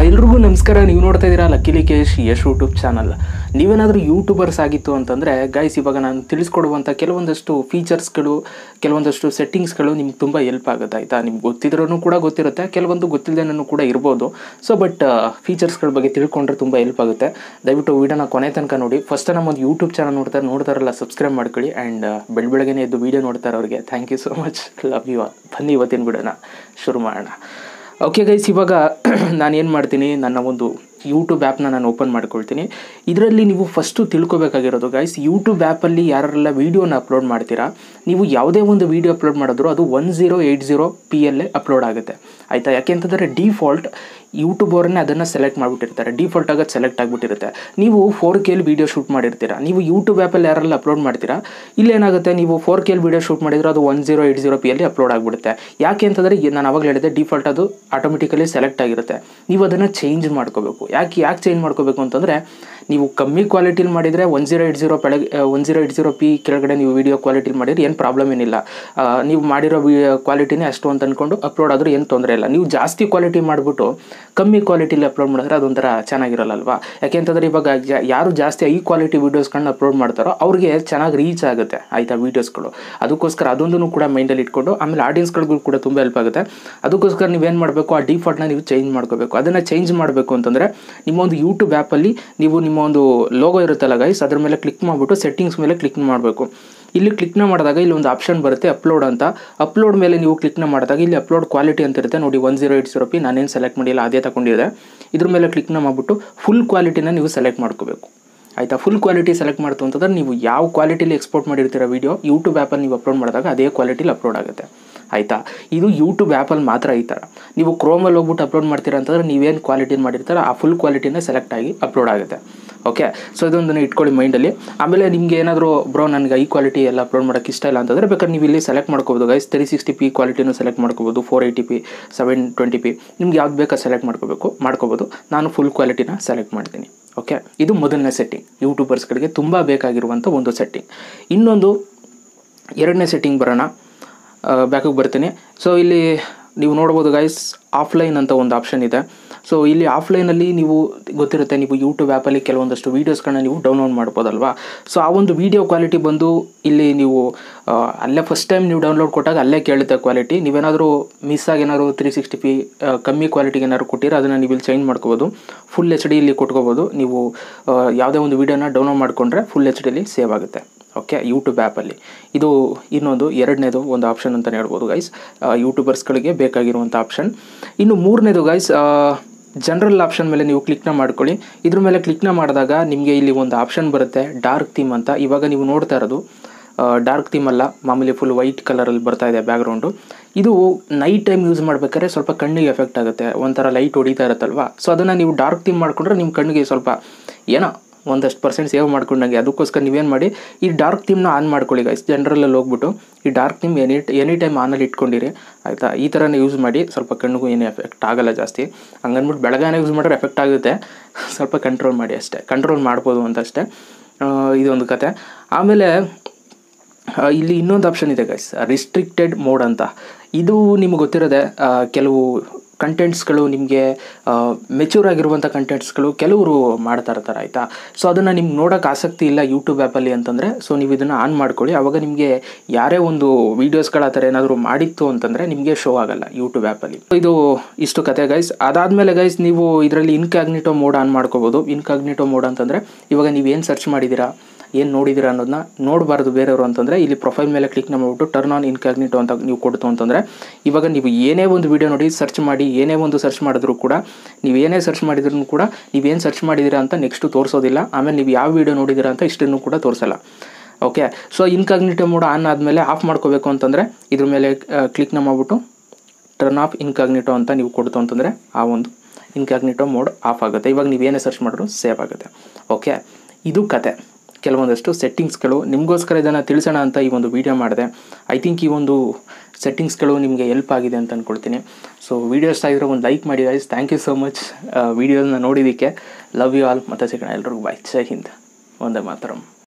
ಎಲ್ರಿಗೂ ನಮಸ್ಕಾರ ನೀವು ನೋಡ್ತಾ ಇದ್ದೀರಾ ಲಕ್ಕಿಲಿ ಕೇಶ್ ಯಶ್ ಯೂಟ್ಯೂಬ್ ಚಾನಲ್ ನೀವೇನಾದರೂ ಯೂಟ್ಯೂಬರ್ಸ್ ಆಗಿತ್ತು ಅಂತಂದರೆ ಗೈಸ್ ಇವಾಗ ನಾನು ತಿಳಿಸ್ಕೊಡುವಂಥ ಕೆಲವೊಂದಷ್ಟು ಫೀಚರ್ಸ್ಗಳು ಕೆಲವೊಂದಷ್ಟು ಸೆಟ್ಟಿಂಗ್ಸ್ಗಳು ನಿಮ್ಗೆ ತುಂಬ ಹೆಲ್ಪ್ ಆಗುತ್ತೆ ಆಯಿತಾ ನಿಮ್ಗೆ ಗೊತ್ತಿದ್ರೂ ಕೂಡ ಗೊತ್ತಿರುತ್ತೆ ಕೆಲವೊಂದು ಗೊತ್ತಿಲ್ಲದೇನೂ ಕೂಡ ಇರ್ಬೋದು ಸೊ ಬಟ್ ಫೀಚರ್ಸ್ಗಳ ಬಗ್ಗೆ ತಿಳ್ಕೊಂಡ್ರೆ ತುಂಬ ಹೆಲ್ಪ್ ಆಗುತ್ತೆ ದಯವಿಟ್ಟು ವೀಡಿಯೋನ ಕೊನೆ ತನಕ ನೋಡಿ ಫಸ್ಟ್ ನಮ್ಮೊಂದು ಯೂಟ್ಯೂಬ್ ಚಾನಲ್ ನೋಡ್ತಾರೆ ನೋಡ್ತಾರಲ್ಲ ಸಬ್ಸ್ಕ್ರೈಬ್ ಮಾಡ್ಕೊಳ್ಳಿ ಆ್ಯಂಡ್ ಬೆಳ ಬೆಳಗ್ಗೆ ಎದ್ದು ವೀಡಿಯೋ ನೋಡ್ತಾರೆ ಅವ್ರಿಗೆ thank you so much love you ಬನ್ನಿ ಇವತ್ತಿನ ವಿಡಿಯೋನ ಶುರು ಮಾಡೋಣ ಓಕೆ ಗೈಸ್ ಇವಾಗ ನಾನು ಏನು ಮಾಡ್ತೀನಿ ನನ್ನ ಒಂದು ಯೂಟ್ಯೂಬ್ ಆ್ಯಪ್ನ ನಾನು ಓಪನ್ ಮಾಡ್ಕೊಳ್ತೀನಿ ಇದರಲ್ಲಿ ನೀವು ಫಸ್ಟು ತಿಳ್ಕೊಬೇಕಾಗಿರೋದು ಗೈಸ್ ಯೂಟ್ಯೂಬ್ ಆ್ಯಪಲ್ಲಿ ಯಾರೆಲ್ಲ ವೀಡಿಯೋನ ಅಪ್ಲೋಡ್ ಮಾಡ್ತೀರಾ ನೀವು ಯಾವುದೇ ಒಂದು ವೀಡಿಯೋ ಅಪ್ಲೋಡ್ ಮಾಡಿದ್ರು ಅದು one zero eight zero P ಎಲ್ಲೇ ಅಪ್ಲೋಡ್ ಆಗುತ್ತೆ ಆಯಿತಾ ಯಾಕೆಂತಂದರೆ ಡಿಫಾಲ್ಟ್ ಯೂಟ್ಯೂಬ್ ಅವರನ್ನೇ ಅದನ್ನು ಸೆಲೆಕ್ಟ್ ಮಾಡಿಬಿಟ್ಟಿರ್ತಾರೆ ಡಿಫಾಲ್ಟ್ ಆಗೋದು ಸೆಲೆಕ್ಟ್ ಆಗಿಬಿಟ್ಟಿರುತ್ತೆ ನೀವು ಫೋರ್ ಕೇಲಿ ವೀಡಿಯೋ ಶೂಟ್ ಮಾಡಿರ್ತೀರಾ ನೀವು ಯೂಟ್ಯೂಬ್ ಆ್ಯಪಲ್ಲಿ ಯಾರೆಲ್ಲ ಅಪ್ಲೋಡ್ ಮಾಡ್ತೀರಾ ಇಲ್ಲೇನಾಗುತ್ತೆ ನೀವು ಫೋರ್ ಕೇಲ್ ವೀಡಿಯೋ ಶೂಟ್ ಮಾಡಿದ್ರೆ ಅದು one zero eight zero P ಅಲ್ಲಿ ಅಪ್ಲೋಡ್ ಆಗಿಬಿಡುತ್ತೆ ಯಾಕೆ ಅಂತಂದರೆ ನಾನು ಅವಾಗ ಹೇಳಿದೆ ಡಿಫಾಲ್ಟ್ ಅದು ಆಟೋಮೆಟಿಕಲಿ ಸೆಲೆಕ್ಟ್ ಆಗಿರುತ್ತೆ ನೀವು ಅದನ್ನು ಚೇಂಜ್ ಮಾಡ್ಕೋಬೇಕು ಯಾಕೆ ಯಾಕೆ ಚೇಂಜ್ ಮಾಡ್ಕೋಬೇಕು ಅಂತಂದರೆ ನೀವು ಕಮ್ಮಿ ಕ್ವಾಲಿಟಿಲಿ ಮಾಡಿದರೆ ಒನ್ ಜೀರೋ ಏಯ್ಟ್ ಜೀರೋ ಬೆಳಗ್ಗೆ one zero eight zero P ಕೆಳಗಡೆ ನೀವು ವೀಡಿಯೋ ಕ್ವಾಲಿಟಿಲಿ ಮಾಡಿದ್ರೆ ಏನು ಪ್ರಾಬ್ಲಮ್ ಏನಿಲ್ಲ ಆ, ನೀವು ಮಾಡಿರೋ ವಿ ಕ್ವಾಲಿಟಿನೇ ಅಷ್ಟು ಅಂತ ಅಂದ್ಕೊಂಡು ಅಪ್ಲೋಡ್ ಆದರೂ ಏನು ತೊಂದರೆ ಇಲ್ಲ ನೀವು ಜಾಸ್ತಿ ಕ್ವಾಲಿಟಿ ಮಾಡಿಬಿಟ್ಟು ಕಮ್ಮಿ ಕ್ವಾಲಿಟಿಲಿ ಅಪ್ಲೋಡ್ ಮಾಡಿದ್ರೆ ಅದೊಂಥರ ಚೆನ್ನಾಗಿರಲ್ಲ ಅಲ್ವಾ ಯಾಕೆಂತಂದರೆ ಇವಾಗ ಜಾ- ಯಾರು ಜಾಸ್ತಿ ಐ ಕ್ವಾಲಿಟಿ ವೀಡಿಯೋಸ್ಗಳನ್ನ ಅಪ್ಲೋಡ್ ಮಾಡ್ತಾರೋ ಅವ್ರಿಗೆ ಚೆನ್ನಾಗಿ ರೀಚ್ ಆಗುತ್ತೆ ಆಯಿತಾ ವೀಡಿಯೋಸ್ಗಳು ಅದಕ್ಕೋಸ್ಕರ ಅದೊಂದನ್ನು ಕೂಡ ಮೈಂಡಲ್ಲಿ ಇಟ್ಕೊಂಡು ಆಮೇಲೆ ಆಡಿಯನ್ಸ್ಗಳಿಗೂ ಕೂಡ ತುಂಬ ಹೆಲ್ಪ್ ಆಗುತ್ತೆ ಅದಕ್ಕೋಸ್ಕರ ನೀವೇನು ಮಾಡಬೇಕು ಆ ಡಿಫಾಲ್ಟ್ನ ನೀವು ಚೇಂಜ್ ಮಾಡ್ಕೋಬೇಕು ಅದನ್ನು ಚೇಂಜ್ ಮಾಡಬೇಕು ಅಂತಂದರೆ ನಿಮ್ಮ ಒಂದು ಯೂಟ್ಯೂಬ್ ಆ್ಯಪಲ್ಲಿ ನೀವು ನಿಮ್ಮ ಒಂದು ಲೋಗೋ ಇರುತ್ತಲ್ಲ ಗೈಸ್ ಅದ್ರ ಮೇಲೆ ಕ್ಲಿಕ್ ಮಾಡಿಬಿಟ್ಟು ಸೆಟ್ಟಿಂಗ್ಸ್ ಮೇಲೆ ಕ್ಲಿಕ್ ಮಾಡಬೇಕು ಇಲ್ಲಿ ಕ್ಲಿಕ್ನ ಮಾಡಿದಾಗ ಇಲ್ಲಿ ಒಂದು ಆಪ್ಷನ್ ಬರುತ್ತೆ ಅಪ್ಲೋಡ್ ಅಂತ ಅಪ್ಲೋಡ್ ಮೇಲೆ ನೀವು ಕ್ಲಿಕ್ನ ಮಾಡಿದಾಗ ಇಲ್ಲಿ ಅಪ್ಲೋಡ್ ಕ್ವಾಲಿಟಿ ಅಂತ ಇರುತ್ತೆ ನೋಡಿ one zero eight zero P ನಾನೇನು ಸೆಲೆಕ್ಟ್ ಮಾಡಿಲ್ಲ ಅದೇ ತಗೊಂಡಿದೆ ಇದ್ರ ಮೇಲೆ ಕ್ಲಿಕ್ನ ಮಾಡಿಬಿಟ್ಟು ಫುಲ್ ಕ್ವಾಲಿಟಿನ ನೀವು ಸೆಲೆಕ್ಟ್ ಮಾಡ್ಕೋಬೇಕು ಆಯಿತಾ ಫುಲ್ ಕ್ವಾಲಿಟಿ ಸೆಲೆಕ್ಟ್ ಮಾಡ್ತು ಅಂತಂದ್ರೆ ನೀವು ಯಾವ ಕ್ವಾಲಿಟಿಲಿ ಎಕ್ಸ್ಪೋರ್ಟ್ ಮಾಡಿರ್ತೀರ ವೀಡಿಯೋ ಯೂಟ್ಯೂಬ್ ಆ್ಯಪಲ್ಲಿ ನೀವು ಅಪ್ಲೋಡ್ ಮಾಡಿದಾಗ ಅದೇ ಕ್ವಾಲಿಟಿಲಿ ಅಪ್ಲೋಡ್ ಆಗುತ್ತೆ ಆಯಿತಾ ಇದು ಯೂಟ್ಯೂಬ್ ಆ್ಯಪಲ್ಲಿ ಮಾತ್ರ ಈ ಥರ ನೀವು ಕ್ರೋಮಲ್ಲಿ ಹೋಗ್ಬಿಟ್ಟು ಅಪ್ಲೋಡ್ ಮಾಡ್ತೀರಾ ಅಂತಂದ್ರೆ ನೀವೇನು ಕ್ವಾಲಿಟಿನ ಮಾಡಿರ್ತೀರ ಆ ಫುಲ್ ಕ್ವಾಲಿಟಿನೇ ಸೆಲೆಕ್ಟ್ ಆಗಿ ಅಪ್ಲೋಡ್ ಆಗುತ್ತೆ ಓಕೆ ಸೊ ಇದೊಂದನ್ನು ಇಟ್ಕೊಳ್ಳಿ ಮೈಂಡಲ್ಲಿ ಆಮೇಲೆ ನಿಮಗೆ ಏನಾದರೂ ಬ್ರೋ ನನಗೆ ಈ ಕ್ವಾಲಿಟಿ ಎಲ್ಲ ಅಪ್ಲೋಡ್ ಮಾಡೋಕ್ಕೆ ಇಷ್ಟ ಇಲ್ಲ ಅಂತಂದರೆ ಬೇಕಾದ್ರೆ ನೀವು ಇಲ್ಲಿ ಸೆಲೆಕ್ಟ್ ಮಾಡ್ಕೋಬೋದು ಗೈಸ್ ತ್ರೀ ಸಿಕ್ಸ್ಟಿ ಪಿ ಕ್ವಾಲಿಟಿನೂ ಸೆಲೆಕ್ಟ್ ಮಾಡ್ಕೋಬೋದು four eighty P seven twenty P ನಿಮ್ಗೆ ಯಾವ್ದು ಬೇಕಾ ಸೆಲೆಕ್ಟ್ ಮಾಡ್ಕೋಬೇಕು ಮಾಡ್ಕೋಬೋದು ನಾನು ಫುಲ್ ಕ್ವಾಲಿಟಿನ ಸೆಲೆಕ್ಟ್ ಮಾಡ್ತೀನಿ ಓಕೆ ಇದು ಮೊದಲನೇ ಸೆಟ್ಟಿಂಗ್ ಯೂಟ್ಯೂಬರ್ಸ್ಗಳಿಗೆ ತುಂಬ ಬೇಕಾಗಿರುವಂಥ ಒಂದು ಸೆಟ್ಟಿಂಗ್ ಇನ್ನೊಂದು ಎರಡನೇ ಸೆಟ್ಟಿಂಗ್ ಬರೋಣ ಬ್ಯಾಕಿಗೆ ಬರ್ತೀನಿ ಸೊ ಇಲ್ಲಿ ನೀವು ನೋಡ್ಬೋದು ಗೈಸ್ ಆಫ್ಲೈನ್ ಅಂತ ಒಂದು ಆಪ್ಷನ್ ಇದೆ ಸೊ ಇಲ್ಲಿ ಆಫ್ಲೈನಲ್ಲಿ ನೀವು ಗೊತ್ತಿರುತ್ತೆ ನೀವು ಯೂಟ್ಯೂಬ್ ಆ್ಯಪಲ್ಲಿ ಕೆಲವೊಂದಷ್ಟು ವೀಡಿಯೋಸ್ಗಳನ್ನ ನೀವು ಡೌನ್ಲೋಡ್ ಮಾಡ್ಬೋದಲ್ವಾ ಸೊ ಆ ಒಂದು ವೀಡಿಯೋ ಕ್ವಾಲಿಟಿ ಬಂದು ಇಲ್ಲಿ ನೀವು ಆ, ಅಲ್ಲೇ ಫಸ್ಟ್ ಟೈಮ್ ನೀವು ಡೌನ್ಲೋಡ್ ಕೊಟ್ಟಾಗ ಅಲ್ಲೇ ಕೇಳುತ್ತೆ ಕ್ವಾಲಿಟಿ ನೀವೇನಾದರೂ ಮಿಸ್ ಆಗಿ ಏನಾದ್ರು ತ್ರೀ ಸಿಕ್ಸ್ಟಿ ಪಿ ಕಮ್ಮಿ ಕ್ವಾಲಿಟಿಗೆ ಏನಾದ್ರು ಕೊಟ್ಟಿರೋ ಅದನ್ನು ನೀವು ಇಲ್ಲಿ ಚೇಂಜ್ ಮಾಡ್ಕೋಬೋದು ಫುಲ್ ಎಚ್ ಡಿ ಇಲ್ಲಿ ಕೊಟ್ಕೋಬೋದು ನೀವು ಆ, ಯಾವುದೇ ಒಂದು ವೀಡಿಯೋನ ಡೌನ್ಲೋಡ್ ಮಾಡಿಕೊಂಡ್ರೆ ಫುಲ್ ಎಚ್ ಡಿಲಿ ಸೇವ್ ಆಗುತ್ತೆ ಓಕೆ ಯೂಟ್ಯೂಬ್ ಆ್ಯಪಲ್ಲಿ ಇದು ಇನ್ನೊಂದು ಎರಡನೇದು ಒಂದು ಆಪ್ಷನ್ ಅಂತಲೇ ಹೇಳ್ಬೋದು ಗೈಸ್ ಯೂಟ್ಯೂಬರ್ಸ್ಗಳಿಗೆ ಬೇಕಾಗಿರುವಂಥ ಆಪ್ಷನ್ ಇನ್ನು ಮೂರನೇದು ಗೈಸ್ ಜನರಲ್ ಆಪ್ಷನ್ ಮೇಲೆ ನೀವು ಕ್ಲಿಕ್ನ ಮಾಡ್ಕೊಳ್ಳಿ ಇದ್ರ ಮೇಲೆ ಕ್ಲಿಕ್ನ ಮಾಡಿದಾಗ ನಿಮಗೆ ಇಲ್ಲಿ ಒಂದು ಆಪ್ಷನ್ ಬರುತ್ತೆ ಡಾರ್ಕ್ ಥೀಮ್ ಅಂತ ಇವಾಗ ನೀವು ನೋಡ್ತಾ ಇರೋದು ಡಾರ್ಕ್ ಥೀಮ್ ಅಲ್ಲ ಮಾಮೂಲಿ ಫುಲ್ ವೈಟ್ ಕಲರಲ್ಲಿ ಬರ್ತಾ ಇದೆ ಬ್ಯಾಕ್ಗ್ರೌಂಡು ಇದು ನೈಟ್ ಟೈಮ್ ಯೂಸ್ ಮಾಡ್ಬೇಕಾದ್ರೆ ಸ್ವಲ್ಪ ಕಣ್ಣಿಗೆ ಎಫೆಕ್ಟ್ ಆಗುತ್ತೆ ಒಂಥರ ಲೈಟ್ ಹೊಡಿತಾ ಇರುತ್ತಲ್ವಾ ಸೊ ಅದನ್ನು ನೀವು ಡಾರ್ಕ್ ಥೀಮ್ ಮಾಡಿಕೊಂಡ್ರೆ ನಿಮ್ಮ ಕಣ್ಣಿಗೆ ಸ್ವಲ್ಪ ಏನೋ ಒಂದಷ್ಟು ಪರ್ಸೆಂಟ್ ಸೇವ್ ಮಾಡ್ಕೊಂಡಂಗೆ ಅದಕ್ಕೋಸ್ಕರ ನೀವೇನು ಮಾಡಿ ಈ ಡಾರ್ಕ್ ಥೀಮ್ನ ಆನ್ ಮಾಡ್ಕೊಳ್ಳಿ ಗೈಸ್ ಜನರಲ್ಲಲ್ಲಿ ಹೋಗ್ಬಿಟ್ಟು ಈ dark theme any any time ಆನಲ್ಲಿ ಇಟ್ಕೊಂಡಿರಿ ಆಯಿತಾ ಈ ಥರನೇ ಯೂಸ್ ಮಾಡಿ ಸ್ವಲ್ಪ ಕಣ್ಣಿಗೂ ಏನು ಎಫೆಕ್ಟ್ ಆಗಲ್ಲ ಜಾಸ್ತಿ ಹಂಗನ್ಬಿಟ್ಟು ಬೆಳಗಾನೆ ಯೂಸ್ ಮಾಡಿದ್ರೆ ಎಫೆಕ್ಟ್ ಆಗುತ್ತೆ ಸ್ವಲ್ಪ ಕಂಟ್ರೋಲ್ ಮಾಡಿ ಅಷ್ಟೇ ಕಂಟ್ರೋಲ್ ಮಾಡ್ಬೋದು ಅಂತಷ್ಟೇ ಆ, ಇದೊಂದು ಕತೆ ಆಮೇಲೆ ಆ, ಇಲ್ಲಿ ಇನ್ನೊಂದು ಆಪ್ಷನ್ ಇದೆ ಗೈಸ್ ರಿಸ್ಟ್ರಿಕ್ಟೆಡ್ ಮೋಡ್ ಅಂತ ಇದು ನಿಮಗೆ ಗೊತ್ತಿರೋದೆ ಆ, ಕೆಲವು ಕಂಟೆಂಟ್ಸ್ಗಳು ನಿಮಗೆ ಮೆಚೂರ್ ಆಗಿರುವಂಥ ಕಂಟೆಂಟ್ಸ್ಗಳು ಕೆಲವರು ಮಾಡ್ತಾ ಇರ್ತಾರೆ ಆಯಿತಾ ಸೊ ಅದನ್ನು ನಿಮ್ಗೆ ನೋಡೋಕೆ ಆಸಕ್ತಿ ಇಲ್ಲ ಯೂಟ್ಯೂಬ್ ಆ್ಯಪಲ್ಲಿ ಅಂತಂದರೆ ಸೊ ನೀವು ಇದನ್ನು ಆನ್ ಮಾಡ್ಕೊಳ್ಳಿ ಆವಾಗ ನಿಮಗೆ ಯಾರೇ ಒಂದು ವೀಡಿಯೋಸ್ಗಳ ಆ ಥರ ಏನಾದರೂ ಮಾಡಿತ್ತು ಅಂತಂದರೆ ನಿಮಗೆ ಶೋ ಆಗಲ್ಲ ಯೂಟ್ಯೂಬ್ ಆ್ಯಪಲ್ಲಿ ಇದು ಇಷ್ಟು ಕತೆ ಗೈಸ್ ಅದಾದಮೇಲೆ ಗೈಸ್ ನೀವು ಇದರಲ್ಲಿ ಇನ್ಕಾಗ್ನಿಟೋ ಮೋಡ್ ಆನ್ ಮಾಡ್ಕೋಬೋದು ಇನ್ಕಾಗ್ನಿಟೋ ಮೋಡ್ ಅಂತಂದರೆ ಇವಾಗ ನೀವೇನು ಸರ್ಚ್ ಮಾಡಿದ್ದೀರಾ ಏನು ನೋಡಿದ್ದೀರಾ ಅನ್ನೋದನ್ನ ನೋಡಬಾರ್ದು ಬೇರೆಯವರು ಅಂತಂದರೆ ಇಲ್ಲಿ ಪ್ರೊಫೈಲ್ ಮೇಲೆ ಕ್ಲಿಕ್ ಮಾಡಿಬಿಟ್ಟು ಟರ್ನ್ ಆನ್ ಇನ್ಕಾಗ್ನಿಟೋ ಅಂತ ನೀವು ಕೊಡ್ತು ಅಂತಂದರೆ ಇವಾಗ ನೀವು ಏನೇ ಒಂದು ವೀಡಿಯೋ ನೋಡಿ ಸರ್ಚ್ ಮಾಡಿ ಏನೇ ಒಂದು ಸರ್ಚ್ ಮಾಡಿದ್ರು ಕೂಡ ನೀವು ಏನೇ ಸರ್ಚ್ ಮಾಡಿದ್ರು ಕೂಡ ನೀವೇನು ಸರ್ಚ್ ಮಾಡಿದ್ದೀರಾ ಅಂತ ನೆಕ್ಸ್ಟು ತೋರಿಸೋದಿಲ್ಲ ಆಮೇಲೆ ನೀವು ಯಾವ ವೀಡಿಯೋ ನೋಡಿದ್ದೀರಾ ಅಂತ ಇಷ್ಟನ್ನು ಕೂಡ ತೋರಿಸಲ್ಲ okay so incognito mode on ಆದಮೇಲೆ ಆಫ್ ಮಾಡ್ಕೋಬೇಕು ಅಂತಂದರೆ ಇದ್ರ ಮೇಲೆ ಕ್ಲಿಕ್ನ ಮಾಡಿಬಿಟ್ಟು ಟರ್ನ್ ಆಫ್ ಇನ್ಕಾಗ್ನಿಟೋ ಅಂತ ನೀವು ಕೊಡ್ತು ಅಂತಂದರೆ ಆ ಒಂದು ಇನ್ಕಾಗ್ನಿಟೋ ಮೋಡ್ ಆಫ್ ಆಗುತ್ತೆ ಇವಾಗ ನೀವೇನೇ ಸರ್ಚ್ ಮಾಡಿದ್ರು ಸೇವ್ ಆಗುತ್ತೆ ಓಕೆ ಇದು ಕತೆ ಕೆಲವೊಂದಷ್ಟು ಸೆಟ್ಟಿಂಗ್ಸ್ಗಳು ನಿಮಗೋಸ್ಕರ ಇದನ್ನು ತಿಳಿಸೋಣ ಅಂತ ಈ ಒಂದು ವಿಡಿಯೋ ಮಾಡಿದೆ ಐ ಥಿಂಕ್ ಈ ಒಂದು ಸೆಟ್ಟಿಂಗ್ಸ್ಗಳು ನಿಮಗೆ ಹೆಲ್ಪ್ ಆಗಿದೆ ಅಂತ ಅಂದ್ಕೊಳ್ತೀನಿ ಸೊ ವೀಡಿಯೋ ಇಷ್ಟ ಆಗಿದ್ರೆ ಒಂದು ಲೈಕ್ ಮಾಡಿ guys thank you so much ವೀಡಿಯೋನ ನೋಡಿದ್ದಕ್ಕೆ ಲವ್ ಯು ಆಲ್ ಮತ್ತೆ ಸಿಗೋಣ ಎಲ್ರಿಗೂ ಬಾಯ್ ಜೈ ಹಿಂದ್ ಒಂದೇ ಮಾತರಂ